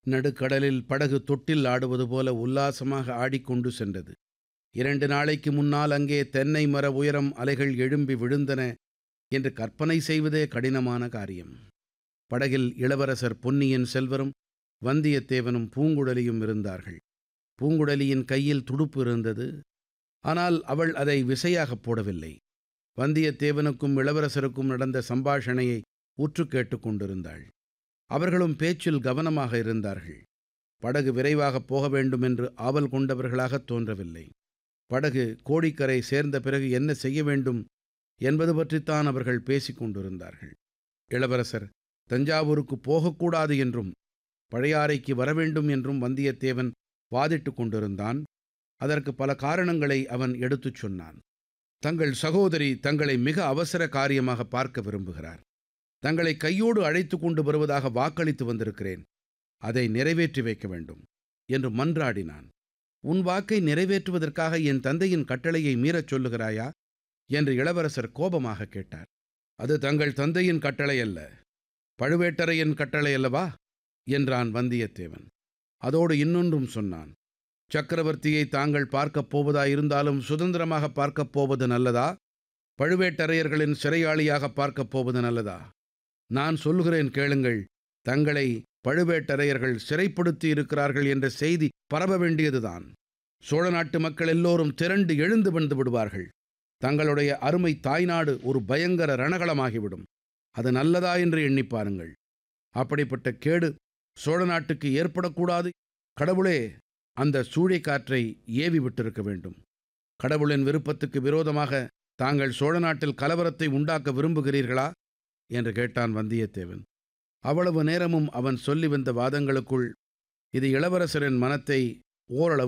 நடுக்கடலில் படகு தொட்டில் ஆடுவது போல உல்லாசமாக ஆடிக்கொண்டு சென்றது இரண்டு நாளைக்கு முன்னால் அங்கே தென்னை மர உயரம் அலைகள் எழும்பி விழுந்தன என்று கற்பனை செய்வதே கடினமான காரியம் படகில் இளவரசர் பொன்னியின் செல்வரும் வந்தியத்தேவனும் பூங்குழலியும் இருந்தார்கள் பூங்குழலியின் கையில் துடுப்பு இருந்தது ஆனால் அவள் அதை விசையாகப் போடவில்லை வந்தியத்தேவனுக்கும் இளவரசருக்கும் நடந்த சம்பாஷணையை உற்று கேட்டுக் கொண்டிருந்தாள் அவர்களும் பேச்சில் கவனமாக இருந்தார்கள் படகு விரைவாகப் போக வேண்டும் என்று ஆவல் கொண்டவர்களாகத் தோன்றவில்லை படகு கோடிக்கரை சேர்ந்த பிறகு என்ன செய்ய வேண்டும் என்பது பற்றித்தான் அவர்கள் பேசிக் கொண்டிருந்தார்கள் இளவரசர் தஞ்சாவூருக்கு போகக்கூடாது என்றும் பழையாறைக்கு வரவேண்டும் என்றும் வந்தியத்தேவன் வாதிட்டுக் கொண்டிருந்தான் அதற்கு பல காரணங்களை அவன் எடுத்துச் சொன்னான் தங்கள் சகோதரி தங்களை மிக அவசர காரியமாக பார்க்க விரும்புகிறார் தங்களை கையோடு அழைத்து கொண்டு வருவதாக வாக்களித்து வந்திருக்கிறேன் அதை நிறைவேற்றி வைக்க வேண்டும் என்று மன்றாடினான் உன் வாக்கை நிறைவேற்றுவதற்காக என் தந்தையின் கட்டளையை மீறச் சொல்லுகிறாயா என்று இளவரசர் கோபமாக கேட்டார் அது தங்கள் தந்தையின் கட்டளை அல்ல பழுவேட்டரையன் கட்டளை அல்லவா என்றான் வந்தியத்தேவன் அதோடு இன்னொன்றும் சொன்னான் சக்கரவர்த்தியை தாங்கள் பார்க்கப் போவதாயிருந்தாலும் சுதந்திரமாக பார்க்கப் போவது நல்லதா பழுவேட்டரையர்களின் சிறையாளியாக பார்க்கப் போவது நல்லதா நான் சொல்லுகிறேன் கேளுங்கள் தங்களை பழுவேட்டரையர்கள் சிறைப்படுத்தி இருக்கிறார்கள் என்ற செய்தி பரவ வேண்டியதுதான் சோழ நாட்டு மக்கள் எல்லோரும் திரண்டு எழுந்து வந்து விடுவார்கள் தங்களுடைய அருமை தாய்நாடு ஒரு பயங்கர ரணகளமாகிவிடும் அது நல்லதா என்று எண்ணிப் பாருங்கள் அப்படிப்பட்ட கேடு சோழ நாட்டுக்கு ஏற்படக்கூடாது கடவுளே அந்த சூழிக்காற்றை ஏவி விட்டிருக்க வேண்டும் கடவுளின் விருப்பத்துக்கு விரோதமாக தாங்கள் சோழ நாட்டில் கலவரத்தை உண்டாக்க விரும்புகிறீர்களா என்று கேட்டான் வந்தியத்தேவன் அவ்வளவு நேரமும் அவன் சொல்லி வந்த வாதங்களுக்குள் இது இளவரசரின் மனத்தை ஓரளவு